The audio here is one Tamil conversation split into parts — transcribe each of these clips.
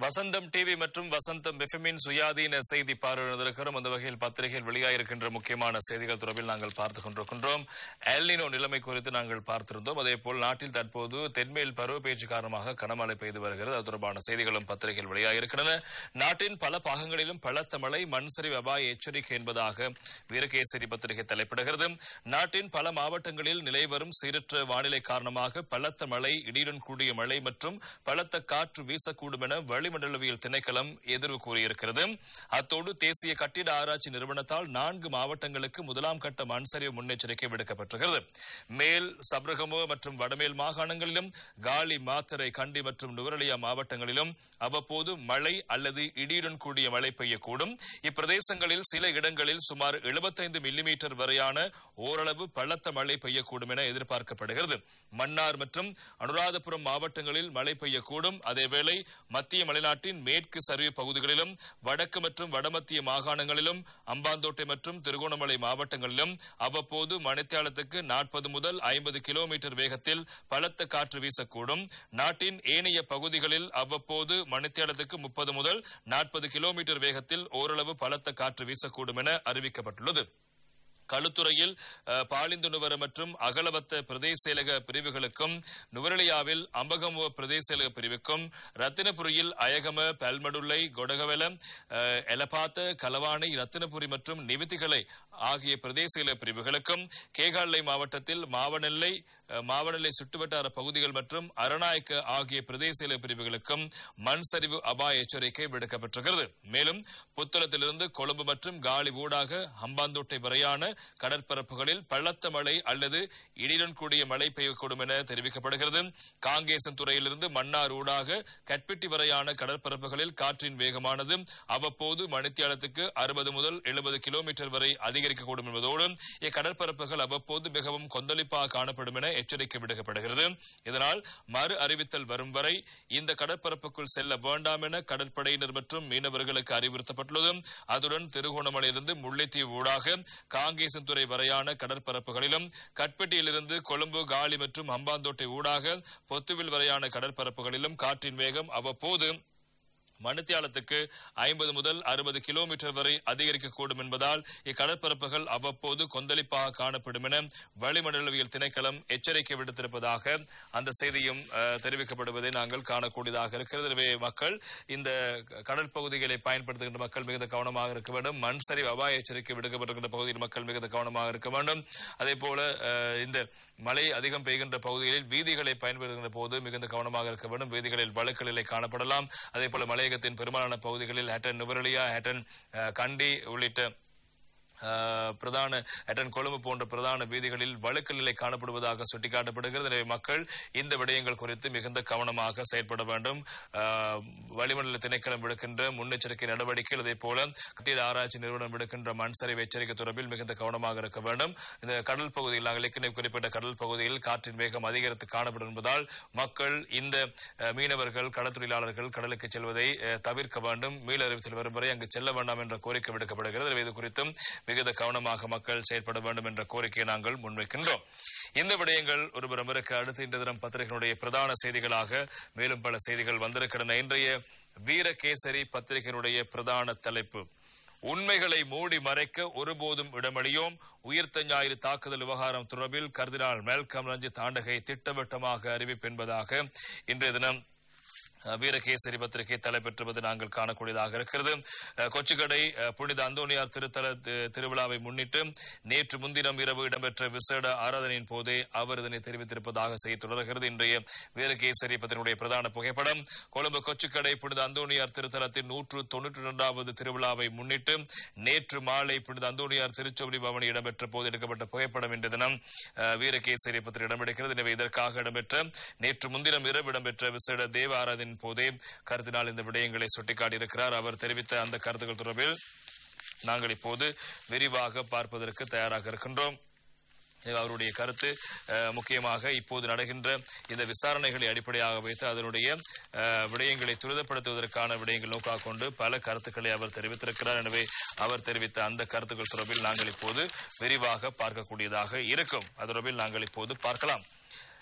வசந்தம் டிவி மற்றும் வசந்தம் எஃப்எம்மின் சுயாதீன செய்தி பார்வையிடுகிறோம் அந்த வகையில் பத்திரிகையில் வெளியாயிருக்கின்ற முக்கியமான செய்திகள் தொடர்பில் நாங்கள் பார்த்துக் கொண்டிருக்கின்றோம் எல்னினோ நிலைமை குறித்து நாங்கள் பார்த்திருந்தோம் அதே போல் நாட்டில் தற்போது தென்மேல் பருவப்பெயர்ச்சி காரணமாக கனமழை பெய்து வருகிறது அது தொடர்பான செய்திகளும் பத்திரிகையில் வெளியாகியிருக்கின்றன நாட்டின் பல பாகங்களிலும் பலத்த மழை மண் சரிவு அபாய எச்சரிக்கை என்பதாக வீரகேசரி பத்திரிகை தலைப்பிடுகிறது நாட்டின் பல மாவட்டங்களில் நிலை வரும் சீரற்ற வானிலை காரணமாக பலத்த மழை இடியுடன் கூடிய மழை மற்றும் பலத்த காற்று வீசக்கூடும் என வளிமண்டலவியல் திணைக்களம் எதிர்வு கூறியிருக்கிறது அத்தோடு தேசிய கட்டிட ஆராய்ச்சி நிறுவனத்தால் நான்கு மாவட்டங்களுக்கு முதலாம் கட்ட மண் சரிவு முன்னெச்சரிக்கை விடுக்கப்பட்டிருக்கிறது மேல் சப்ரகமோ மற்றும் வடமேல் மாகாணங்களிலும் காலி மாத்தரை கண்டி மற்றும் நுவரலியா மாவட்டங்களிலும் அவ்வப்போது மழை அல்லது இடியுடன் கூடிய மழை பெய்யக்கூடும் இப்பிரதேசங்களில் சில இடங்களில் சுமார் 75 மில்லிமீட்டர் வரையான ஓரளவு பலத்த மழை பெய்யக்கூடும் என எதிர்பார்க்கப்படுகிறது மன்னார் மற்றும் அனுராதபுரம் மாவட்டங்களில் மழை பெய்யக்கூடும் அதேவேளை மத்திய மலைநாட்டின் மேற்கு சரிவு பகுதிகளிலும் வடக்கு மற்றும் வடமத்திய மாகாணங்களிலும் அம்பாந்தோட்டை மற்றும் திருகோணமலை மாவட்டங்களிலும் அவ்வப்போது மணித்தியாலத்துக்கு நாற்பது முதல் ஐம்பது கிலோமீட்டர் வேகத்தில் பலத்த காற்று வீசக்கூடும் நாட்டின் ஏனைய பகுதிகளில் அவ்வப்போது மணித்தியாலத்துக்கு முப்பது முதல் நாற்பது கிலோமீட்டர் வேகத்தில் ஓரளவு பலத்த காற்று வீசக்கூடும் என அறிவிக்கப்பட்டுள்ளது களுத்துறையில் அஹ், பாலிந்துணுவர மற்றும் அகலவத்த பிரதேசேலக பிரிவுகளுக்கும் நுவரலியாவில் அம்பகமுவ பிரதேசேலக பிரிவுக்கும் ரத்தினபுரியில் அயகம பல்மடுல்லை கொடகவெல அஹ், எலபாத்த கலவானை ரத்தினபுரி மற்றும் நிவித்திகளை ஆகிய பிரதேசேல பிரிவுகளுக்கும் கேகாலை மாவட்டத்தில் மாவனெல்லை அஹ், மாவனெல்லை சுற்றுவட்டார பகுதிகள் மற்றும் அரநாயக்க ஆகிய பிரதேசேல பிரிவுகளுக்கும் மண் சரிவு அபாய எச்சரிக்கை விடுக்கப்பட்டிருக்கிறது மேலும் புத்தளத்திலிருந்து கொழும்பு மற்றும் காலி ஊடாக ஹம்பாந்தோட்டை வரையான கடற்பரப்புகளில் பள்ளத்த மழை அல்லது இடியுடன் கூடிய மழை பெய்யக்கூடும் என தெரிவிக்கப்படுகிறது காங்கேசன் துறையிலிருந்து மன்னார் ஊடாக கட்பிட்டி வரையான கடற்பரப்புகளில் காற்றின் வேகமானது அவ்வப்போது மணித்தியாலத்துக்கு அறுபது முதல் எழுபது கிலோமீட்டர் வரை அதிகரிக்கக்கூடும் என்பதோடு இக்கடற்பரப்புகள் அவ்வப்போது மிகவும் கொந்தளிப்பாக காணப்படும் என எச்சரிக்கை விடுக்கப்படுகிறது இதனால் மறு அறிவித்தல் வரும் வரை இந்த கடற்பரப்புக்குள் செல்ல வேண்டாம் என கடற்படையினர் மற்றும் மீனவர்களுக்கு அறிவுறுத்தப்பட்டுள்ளது அதுடன் திருகோணமலையிலிருந்து முல்லைத்தீவு ஊடாக காங்கேசன் துறை வரையான கடற்பரப்புகளிலும் கட்பெட்டியிலிருந்து கொழும்பு காலி மற்றும் அம்பாந்தோட்டை ஊடாக பொத்துவில் வரையான கடற்பரப்புகளிலும் காற்றின் வேகம் அவ்வப்போது மணித்தியாலத்துக்கு ஐம்பது முதல் அறுபது கிலோமீட்டர் வரை அதிகரிக்கக்கூடும் என்பதால் இக்கடற்பரப்புகள் அவ்வப்போது கொந்தளிப்பாக காணப்படும் என வளிமண்டலவியல் திணைக்களம் எச்சரிக்கை விடுத்திருப்பதாக அந்த செய்தியும் அஹ், தெரிவிக்கப்படுவதை நாங்கள் காணக்கூடியதாக இருக்கிறது எனவே மக்கள் இந்த கடல் பகுதிகளை பயன்படுத்துகின்ற மக்கள் மிகுந்த கவனமாக இருக்க வேண்டும் மண் சரிவு அபாய எச்சரிக்கை விடுக்கப்பட்டிருக்கின்ற பகுதியில் மக்கள் மிகுந்த கவனமாக இருக்க வேண்டும் அதே போல அஹ், இந்த மழை அதிகம் பெய்கின்ற பகுதிகளில் வீதிகளை பயன்படுத்துகின்ற போது மிகுந்த கவனமாக இருக்க வேண்டும் வீதிகளில் வழுக்கல் நிலை காணப்படலாம் அதே போல மலையகத்தின் பெரும்பாலான பகுதிகளில் ஹேட்டன் நுவரலியா ஹேட்டன் அஹ், கண்டி உள்ளிட்ட அஹ், பிரதான ஹேட்டன் கொழும்பு போன்ற பிரதான வீதிகளில் வழுக்கல் நிலை காணப்படுவதாக சுட்டிக்காட்டப்படுகிறது எனவே மக்கள் இந்த விடயங்கள் குறித்து மிகுந்த கவனமாக செயற்பட வேண்டும் அஹ், வளிமண்டல திணைக்களம் விடுக்கின்ற முன்னெச்சரிக்கை நடவடிக்கைகள் அதே போல கட்டிட ஆராய்ச்சி நிறுவனம் விடுக்கின்ற மண் சரிவு எச்சரிக்கை தொடர்பில் மிகுந்த கவனமாக இருக்க வேண்டும் இந்த கடல் பகுதியில் நாங்கள் ஏற்கனவே குறிப்பிட்ட கடல் பகுதியில் காற்றின் வேகம் அதிகரித்து காணப்படும் என்பதால் மக்கள் இந்த அஹ், மீனவர்கள் கடல் தொழிலாளர்கள் கடலுக்கு செல்வதை அஹ், தவிர்க்க வேண்டும் மீள் அறிவித்தல் வரும் வரை அங்கு செல்ல வேண்டாம் என்ற கோரிக்கை விடுக்கப்படுகிறது எனவே இது குறித்தும் மிகுந்த கவனமாக மக்கள் செயல்பட வேண்டும் என்ற கோரிக்கையை நாங்கள் முன்வைக்கின்றோம் இந்த விடயங்கள் ஒருபுறம் இருக்க அடுத்த இன்று தினம் பத்திரிகையினுடைய பிரதான செய்திகளாக மேலும் பல செய்திகள் வந்திருக்கின்றன இன்றைய வீரகேசரி பத்திரிகையினுடைய பிரதான தலைப்பு உண்மைகளை மூடி மறைக்க ஒருபோதும் இடமளியோம் உயிர்த்த ஞாயிறு தாக்குதல் விவகாரம் தொடர்பில் கர்தினால் மெல்கம் ரஞ்சித் ஆண்டகை திட்டவட்டமாக அறிவிப்பு என்பதாக இன்றைய தினம் அஹ், வீரகேசரி பத்திரிகை தலைப்பெற்றுவது நாங்கள் காணக்கூடியதாக இருக்கிறது அஹ், கொச்சிக்கடை அஹ், புனித அந்தோனியார் திருத்தல தி- திருவிழாவை முன்னிட்டு நேற்று முன்தினம் இரவு இடம்பெற்ற விசேட ஆராதனையின் போதே அவர் இதனை தெரிவித்திருப்பதாக செய்தி தொடர்கிறது இன்றைய வீரகேசரி பத்திரிகையுடைய பிரதான புகைப்படம் கொழும்பு கொச்சிக்கடை புனித அந்தோனியார் திருத்தலத்தின் நூற்று தொன்னூற்றி இரண்டாவது திருவிழாவை முன்னிட்டு நேற்று மாலை புனித அந்தோனியார் திருச்சோபடி பவனி இடம்பெற்ற போது எடுக்கப்பட்ட புகைப்படம் இன்று தினம் அஹ், வீரகேசரி பத்திரிகை இடம்பெடுக்கிறது எனவே இதற்காக இடம்பெற்ற நேற்று முன்தினம் இரவு இடம்பெற்ற விசேட தேவ ஆராதனையின் போதே கருத்தினால் இந்த விடயங்களை சுட்டிக்காட்டியிருக்கிறார் அவர் தெரிவித்த அந்த கருத்துக்கள் தொடர்பில் நாங்கள் இப்போது விரிவாக பார்ப்பதற்கு தயாராக இருக்கின்றோம் எனவே அவருடைய கருத்து அஹ், முக்கியமாக இப்போது நடக்கின்ற இந்த விசாரணைகளை அடிப்படையாக வைத்து அதனுடைய அஹ், விடயங்களை துரிதப்படுத்துவதற்கான விடயங்கள் நோக்காக கொண்டு பல கருத்துக்களை அவர் தெரிவித்திருக்கிறார் எனவே அவர் தெரிவித்த அந்த கருத்துக்கள் தொடர்பில் நாங்கள் இப்போது விரிவாக பார்க்கக்கூடியதாக இருக்கும் அது தொடர்பில் நாங்கள் இப்போது பார்க்கலாம்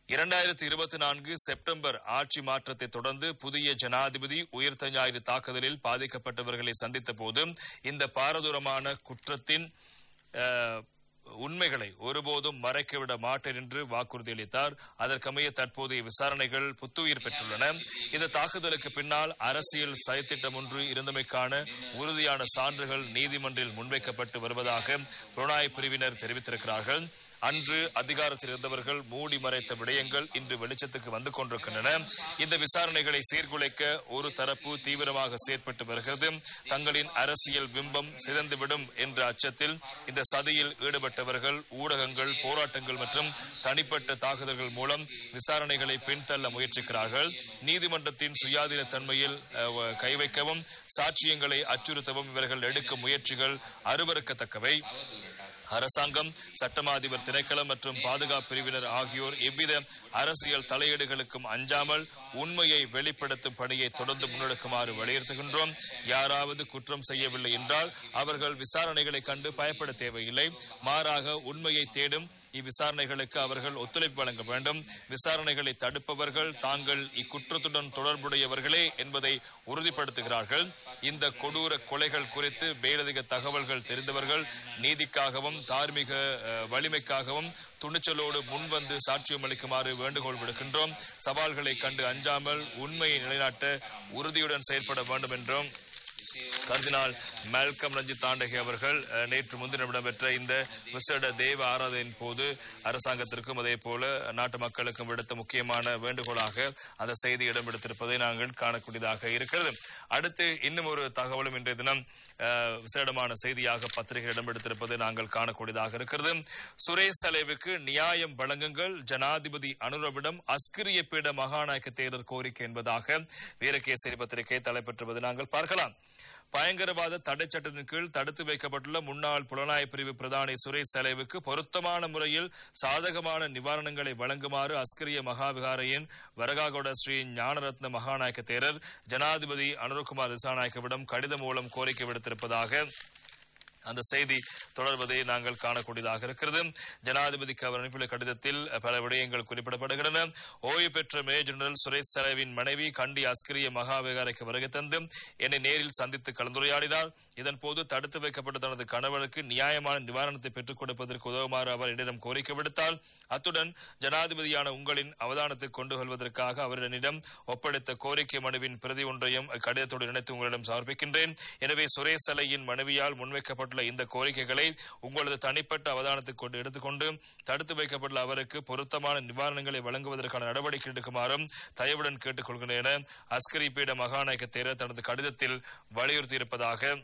இரண்டாயிரத்தி இருபத்தி நான்கு செப்டம்பர் ஆட்சி மாற்றத்தை தொடர்ந்து புதிய ஜனாதிபதி உயிர்த்த ஞாயிறு தாக்குதலில் பாதிக்கப்பட்டவர்களை சந்தித்த போது இந்த பாரதூரமான குற்றத்தின் அஹ், உண்மைகளை ஒருபோதும் மறைக்கவிட மாட்டேன் என்று வாக்குறுதி அளித்தார் அதற்கமைய தற்போதைய விசாரணைகள் புத்துயிர் பெற்றுள்ளன இந்த தாக்குதலுக்கு பின்னால் அரசியல் சதித்திட்டம் ஒன்று இருந்தமைக்கான உறுதியான சான்றுகள் நீதிமன்றில் முன்வைக்கப்பட்டு வருவதாக புலனாய்வு பிரிவினர் தெரிவித்திருக்கிறார்கள் அன்று அதிகாரத்தில் இருந்தவர்கள் மூடி மறைத்த விடயங்கள் இன்று வெளிச்சத்துக்கு வந்து கொண்டிருக்கின்றன இந்த விசாரணைகளை சீர்குலைக்க ஒரு தரப்பு தீவிரமாக செயற்பட்டு வருகிறது தங்களின் அரசியல் பிம்பம் சிதைந்துவிடும் என்ற அச்சத்தில் இந்த சதியில் ஈடுபட்டவர்கள் ஊடகங்கள் போராட்டங்கள் மற்றும் தனிப்பட்ட தாக்குதல்கள் மூலம் விசாரணைகளை பின்தள்ள முயற்சிக்கிறார்கள் நீதிமன்றத்தின் சுயாதீன தன்மையில் அஹ், கை வைக்கவும் சாட்சியங்களை அச்சுறுத்தவும் இவர்கள் எடுக்கும் முயற்சிகள் அருவருக்கத்தக்கவை அரசாங்கம் சட்டமா அதிபர் திணைக்களம் மற்றும் பாதுகாப்பு பிரிவினர் ஆகியோர் எவ்வித அரசியல் தலையீடுகளுக்கும் அஞ்சாமல் உண்மையை வெளிப்படுத்தும் பணியை தொடர்ந்து முன்னெடுக்குமாறு வலியுறுத்துகின்றோம் யாராவது குற்றம் செய்யவில்லை என்றால் அவர்கள் விசாரணைகளை கண்டு பயப்பட தேவையில்லை மாறாக உண்மையை தேடும் இவ்விசாரணைகளுக்கு அவர்கள் ஒத்துழைப்பு வழங்க வேண்டும் விசாரணைகளை தடுப்பவர்கள் தாங்கள் இக்குற்றத்துடன் தொடர்புடையவர்களே என்பதை உறுதிப்படுத்துகிறார்கள் இந்த கொடூர கொலைகள் குறித்து மேலதிக தகவல்கள் தெரிந்தவர்கள் நீதிக்காகவும் தார்மீக அஹ், வலிமைக்காகவும் துணிச்சலோடு முன்வந்து சாட்சியம் அளிக்குமாறு வேண்டுகோள் விடுக்கின்றோம் சவால்களை கண்டு அஞ்சாமல் உண்மையை நிலைநாட்ட உறுதியுடன் செயல்பட வேண்டும் என்றும் கர்தினால் மேல்கம் ரஞ்சித் தாண்டகி அவர்கள் அஹ், நேற்று முன்தினம் இடம்பெற்ற இந்த விசேட தெய்வ ஆராதனையின் போது அரசாங்கத்திற்கும் அதே போல நாட்டு மக்களுக்கும் விடுத்த முக்கியமான வேண்டுகோளாக அந்த செய்தி இடம்பெடுத்திருப்பதை நாங்கள் காணக்கூடியதாக இருக்கிறது அடுத்து இன்னும் ஒரு தகவலும் இன்றைய தினம் அஹ், விசேடமான செய்தியாக பத்திரிகை இடம்பெடுத்திருப்பதை நாங்கள் காணக்கூடியதாக இருக்கிறது சுரேஷ் தலைவுக்கு நியாயம் வழங்குங்கள் ஜனாதிபதி அனுரவிடம் அஸ்கிரிய பீட மகாநாயக்க தேர்தல் கோரிக்கை என்பதாக வீரகேசரி பத்திரிகை தலைப்பெற்றுவதை நாங்கள் பார்க்கலாம் பயங்கரவாத தடை சட்டத்தின் கீழ் தடுத்து வைக்கப்பட்டுள்ள முன்னாள் புலனாய்வு பிரிவு பிரதானி சுரேஷ் செலவுக்கு பொருத்தமான முறையில் சாதகமான நிவாரணங்களை வழங்குமாறு அஸ்கிரிய மகாவிகாரையின் வரகாகொட ஸ்ரீ ஞானரத்ன மகாநாயக்க தேரர் ஜனாதிபதி அனுரகுமார் திசாநாயக்கவிடம் கடிதம் மூலம் கோரிக்கை விடுத்திருப்பதாக அந்த செய்தி தொடர்வதை நாங்கள் காணக்கூடியதாக இருக்கிறது ஜனாதிபதிக்கு அவர் அனுப்பியுள்ள கடிதத்தில் பல விடயங்கள் குறிப்பிடப்படுகின்றன ஓய்வு பெற்ற மேஜர் ஜெனரல் சுரேஷ் செலவின் மனைவி கண்டி அஸ்கிரிய மகாவிகாரைக்கு வருகை தந்து என்னை நேரில் சந்தித்து கலந்துரையாடினார் இதன் போது தடுத்து வைக்கப்பட்ட தனது கணவருக்கு நியாயமான நிவாரணத்தை பெற்றுக் கொடுப்பதற்கு உதவுமாறு அவர் என்னிடம் கோரிக்கை விடுத்தார் அத்துடன் ஜனாதிபதியான உங்களின் அவதானத்துக்கு கொண்டு செல்வதற்காக அவர் என்னிடம் ஒப்படைத்த கோரிக்கை மனுவின் பிரதி ஒன்றையும் கடிதத்தோடு இணைத்து உங்களிடம் சமர்ப்பிக்கின்றேன் எனவே சுரேஷ் சலையின் மனைவியால் முன்வைக்கப்பட்டுள்ள இந்த கோரிக்கைகளை உங்களது தனிப்பட்ட அவதானத்துக்கு கொண்டு எடுத்துக்கொண்டு தடுத்து வைக்கப்பட்டுள்ள அவருக்கு பொருத்தமான நிவாரணங்களை வழங்குவதற்கான நடவடிக்கை எடுக்குமாறும் தயவுடன் கேட்டுக்கொள்கிறேன் என அஸ்கரி பீட மகாநாயக்க தேரர் தனது கடிதத்தில் வலியுறுத்தியிருப்பதாக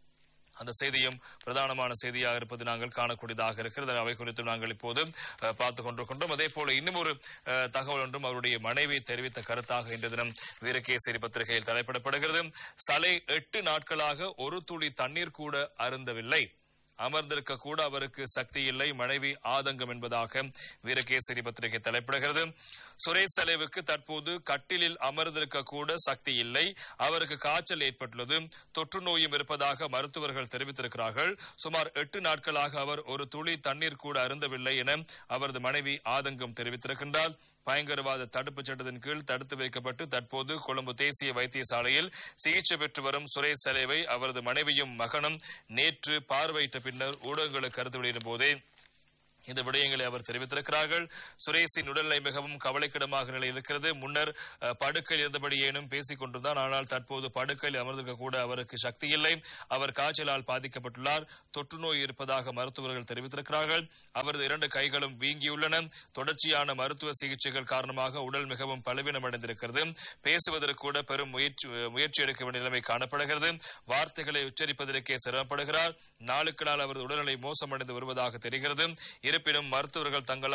அந்த செய்தியும் பிரதானமான செய்தியாக இருப்பது நாங்கள் காணக்கூடியதாக இருக்கிறது அவை குறித்து நாங்கள் இப்போது அஹ், பார்த்துக் கொண்டிருக்கின்றோம் அதே போல இன்னும் ஒரு அஹ், தகவல் ஒன்றும் அவருடைய மனைவி தெரிவித்த கருத்தாக இன்று தினம் வீரகேசரி பத்திரிகையில் தலைப்பிடப்படுகிறது சலை எட்டு நாட்களாக ஒரு துளி தண்ணீர் கூட அருந்தவில்லை அமர்ந்திருக்க கூட அவருக்கு சக்தி இல்லை மனைவி ஆதங்கம் என்பதாக வீரகேசரி பத்திரிகை தலைப்பிடுகிறது சுரேஷ் செலவுக்கு தற்போது கட்டிலில் அமர்ந்திருக்க கூட சக்தி இல்லை அவருக்கு காய்ச்சல் ஏற்பட்டுள்ளது தொற்று நோயும் இருப்பதாக மருத்துவர்கள் தெரிவித்திருக்கிறார்கள் சுமார் எட்டு நாட்களாக அவர் ஒரு துளி தண்ணீர் கூட அருந்தவில்லை என அவரது மனைவி ஆதங்கம் தெரிவித்திருக்கின்றார் பயங்கரவாத தடுப்புச் சட்டத்தின் கீழ் தடுத்து வைக்கப்பட்டு தற்போது கொழும்பு தேசிய வைத்தியசாலையில் சிகிச்சை பெற்று வரும் சுரேஷ் செலவை அவரது மனைவியும் மகனும் நேற்று பார்வையிட்ட பின்னர் ஊடகங்களுக்கு கருத்து வெளியிடும் போதே இந்த விடயங்களை அவர் தெரிவித்திருக்கிறார்கள் சுரேஷின் உடல்நிலை மிகவும் கவலைக்கிடமாக நிலை இருக்கிறது முன்னர் அஹ், படுக்கையில் இருந்தபடியேனும் பேசிக் கொண்டிருந்தார் ஆனால் தற்போது படுக்கையில் அமர்ந்திருக்க கூட அவருக்கு சக்தி இல்லை அவர் காய்ச்சலால் பாதிக்கப்பட்டுள்ளார் தொற்று நோய் இருப்பதாக மருத்துவர்கள் தெரிவித்திருக்கிறார்கள் அவரது இரண்டு கைகளும் வீங்கியுள்ளன தொடர்ச்சியான மருத்துவ சிகிச்சைகள் காரணமாக உடல் மிகவும் பலவீனமடைந்திருக்கிறது பேசுவதற்கு கூட பெரும் முயற்சி முயற்சி எடுக்க வேண்டிய நிலைமை காணப்படுகிறது வார்த்தைகளை உச்சரிப்பதற்கே சிரமப்படுகிறார் நாளுக்கு நாள் அவரது உடல்நிலை மோசமடைந்து வருவதாக தெரிகிறது இருப்பினும் மருத்துவர்கள் தங்களால்